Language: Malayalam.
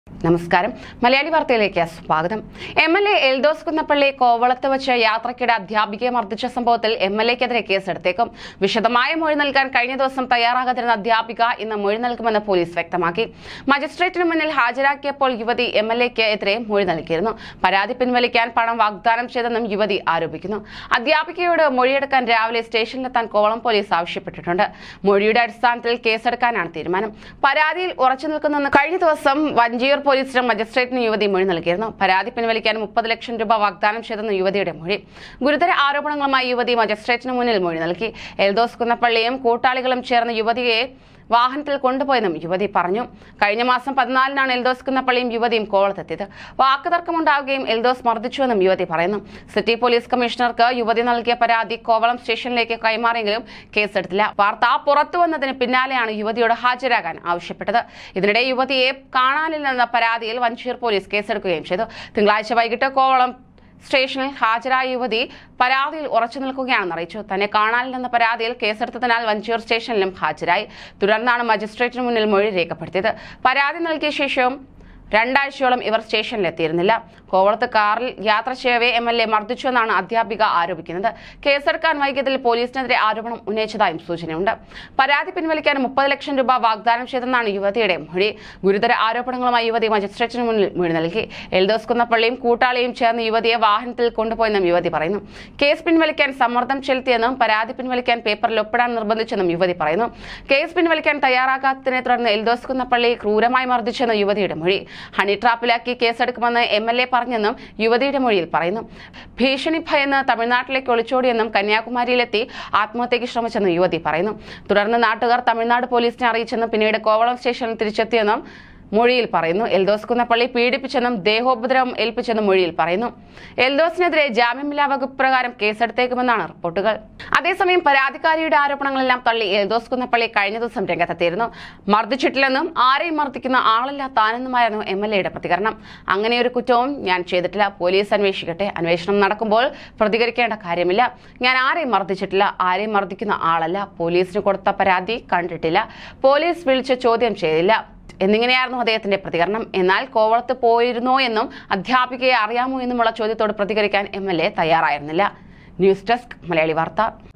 നമസ്കാരം മലയാളി വാർത്തയിലേക്ക് സ്വാഗതം M L A Eldhose Kunnappilly കോവളത്ത് വെച്ച് യാത്രയ്ക്കിടെ അധ്യാപികയെ മർദ്ദിച്ച സംഭവത്തിൽ എം എൽ എക്കെതിരെ കേസെടുത്തേക്കും വിശദമായ മൊഴി നൽകാൻ കഴിഞ്ഞ ദിവസം തയ്യാറാകാതിരുന്ന അധ്യാപിക ഇന്ന് മൊഴി നൽകുമെന്ന് പോലീസ് വ്യക്തമാക്കി മജിസ്ട്രേറ്റിന് മുന്നിൽ ഹാജരാക്കിയപ്പോൾ യുവതി എം എൽ എക്ക് എതിരെ മൊഴി നൽകിയിരുന്നു പരാതി പിൻവലിക്കാൻ പണം വാഗ്ദാനം ചെയ്തെന്നും യുവതി ആരോപിക്കുന്നു അധ്യാപികയോട് മൊഴിയെടുക്കാൻ രാവിലെ സ്റ്റേഷനിലെത്താൻ കോവളം പോലീസ് ആവശ്യപ്പെട്ടിട്ടുണ്ട് മൊഴിയുടെ അടിസ്ഥാനത്തിൽ കേസെടുക്കാനാണ് തീരുമാനം പരാതിയിൽ ഉറച്ചു നിൽക്കുന്നെന്ന് കഴിഞ്ഞ ദിവസം വഞ്ചിയൂർ പോലീസിനും മജിസ്ട്രേറ്റിന് യുവതി മൊഴി നൽകിയിരുന്നു പരാതി പിൻവലിക്കാൻ മുപ്പത് ലക്ഷം രൂപ വാഗ്ദാനം ചെയ്തെന്ന് യുവതിയുടെ മൊഴി ഗുരുതര ആരോപണങ്ങളുമായി യുവതി മജിസ്ട്രേറ്റിന് മുന്നിൽ മൊഴി നൽകി എൽദോസ് കുന്നപ്പള്ളിയും കൂട്ടാളികളും ചേർന്ന് യുവതിയെ വാഹനത്തിൽ കൊണ്ടുപോയെന്നും യുവതി പറഞ്ഞു കഴിഞ്ഞ മാസം പതിനാലിനാണ് എൽദോസ് കുന്നപ്പള്ളിയും യുവതിയും കോളത്തെത്തിയത് വാക്കുതർക്കമുണ്ടാവുകയും എൽദോസ് മർദ്ദിച്ചുവെന്നും യുവതി പറയുന്നു സിറ്റി പോലീസ് കമ്മീഷണർക്ക് യുവതി നൽകിയ പരാതി കോവളം സ്റ്റേഷനിലേക്ക് കൈമാറിയെങ്കിലും കേസെടുത്തില്ല വാർത്ത പുറത്തു വന്നതിന് പിന്നാലെയാണ് യുവതിയോട് ഹാജരാകാൻ ആവശ്യപ്പെട്ടത് ഇതിനിടെ യുവതിയെ കാണാനില്ലെന്ന പരാതിയിൽ വഞ്ചിയൂർ പോലീസ് കേസെടുക്കുകയും ചെയ്തു തിങ്കളാഴ്ച വൈകിട്ട് കോവളം സ്റ്റേഷനിൽ ഹാജരായ യുവതി പരാതിയിൽ ഉറച്ചു നിൽക്കുകയാണെന്ന് അറിയിച്ചു തന്നെ കാണാനില്ലെന്ന പരാതിയിൽ കേസെടുത്തതിനാൽ വഞ്ചിയൂർ സ്റ്റേഷനിലും ഹാജരായി തുടർന്നാണ് മജിസ്ട്രേറ്റിന് മുന്നിൽ മൊഴി രേഖപ്പെടുത്തിയത് പരാതി നൽകിയ ശേഷവും രണ്ടാഴ്ചയോളം ഇവർ സ്റ്റേഷനിലെത്തിയിരുന്നില്ല കോവളത്ത് കാറിൽ യാത്ര ചെയ്യവേ എം എൽ എ മർദ്ദിച്ചുവെന്നാണ് അധ്യാപിക ആരോപിക്കുന്നത് കേസെടുക്കാൻ വൈകിയതിൽ പോലീസിനെതിരെ ആരോപണം ഉന്നയിച്ചതായും സൂചനയുണ്ട് പരാതി പിൻവലിക്കാൻ മുപ്പത് ലക്ഷം രൂപ വാഗ്ദാനം ചെയ്തെന്നാണ് യുവതിയുടെ മൊഴി ഗുരുതര ആരോപണങ്ങളുമായി യുവതി മജിസ്ട്രേറ്റിന് മുന്നിൽ മൊഴി നൽകി എൽദോസ് കുന്നപ്പള്ളിയും കൂട്ടാളിയും ചേർന്ന് യുവതിയെ വാഹനത്തിൽ കൊണ്ടുപോയെന്നും യുവതി പറയുന്നു കേസ് പിൻവലിക്കാൻ സമ്മർദ്ദം ചെലുത്തിയെന്നും പരാതി പിൻവലിക്കാൻ പേപ്പറിൽ ഒപ്പിടാൻ നിർബന്ധിച്ചെന്നും യുവതി പറയുന്നു കേസ് പിൻവലിക്കാൻ തയ്യാറാകാത്തതിനെ തുടർന്ന് എൽദോസ് കുന്നപ്പള്ളി ക്രൂരമായി മർദ്ദിച്ചെന്ന് യുവതിയുടെ മൊഴി ഹണി ട്രാപ്പിലാക്കി കേസെടുക്കുമെന്ന് എം എൽ എ പറഞ്ഞെന്നും യുവതിയുടെ മൊഴിയിൽ പറയുന്നു ഭീഷണി ഭയന്ന് തമിഴ്നാട്ടിലേക്ക് ഒളിച്ചോടിയെന്നും കന്യാകുമാരിയിലെത്തി ആത്മഹത്യയ്ക്ക് ശ്രമിച്ചെന്നും യുവതി പറയുന്നു തുടർന്ന് നാട്ടുകാർ തമിഴ്നാട് പോലീസിനെ അറിയിച്ചെന്നും പിന്നീട് കോവളം സ്റ്റേഷനിൽ തിരിച്ചെത്തിയെന്നും മൊഴിയിൽ പറയുന്നു എൽദോസ് കുന്നപ്പള്ളി പീഡിപ്പിച്ചെന്നും ദേഹോപദ്രവം ഏൽപ്പിച്ചെന്നും മൊഴിയിൽ പറയുന്നു എൽദോസിനെതിരെ ജാമ്യമില്ലാ വകുപ്പ് പ്രകാരം കേസെടുത്തേക്കുമെന്നാണ് റിപ്പോർട്ടുകൾ അതേസമയം പരാതിക്കാരിയുടെ ആരോപണങ്ങളെല്ലാം തള്ളി എൽദോസ് കുന്നപ്പള്ളി കഴിഞ്ഞ ദിവസം രംഗത്തെത്തിയിരുന്നു മർദ്ദിച്ചിട്ടില്ലെന്നും ആരെയും മർദ്ദിക്കുന്ന ആളല്ല താനെന്നുമായിരുന്നു എം എൽ എയുടെ പ്രതികരണം അങ്ങനെ ഒരു കുറ്റവും ഞാൻ ചെയ്തിട്ടില്ല പോലീസ് അന്വേഷിക്കട്ടെ അന്വേഷണം നടക്കുമ്പോൾ പ്രതികരിക്കേണ്ട കാര്യമില്ല ഞാൻ ആരെയും മർദ്ദിച്ചിട്ടില്ല ആരെയും മർദ്ദിക്കുന്ന ആളല്ല പോലീസിന് കൊടുത്ത പരാതി കണ്ടിട്ടില്ല പോലീസ് വിളിച്ച് ചോദ്യം ചെയ്തില്ല എന്നിങ്ങനെയായിരുന്നു അദ്ദേഹത്തിന്റെ പ്രതികരണം എന്നാൽ കോവളത്ത് പോയിരുന്നോ എന്നും അധ്യാപികയെ അറിയാമോ എന്നുമുള്ള ചോദ്യത്തോട് പ്രതികരിക്കാൻ എം എൽ എ തയ്യാറായിരുന്നില്ല ന്യൂസ് ഡെസ്ക് മലയാളി വാർത്ത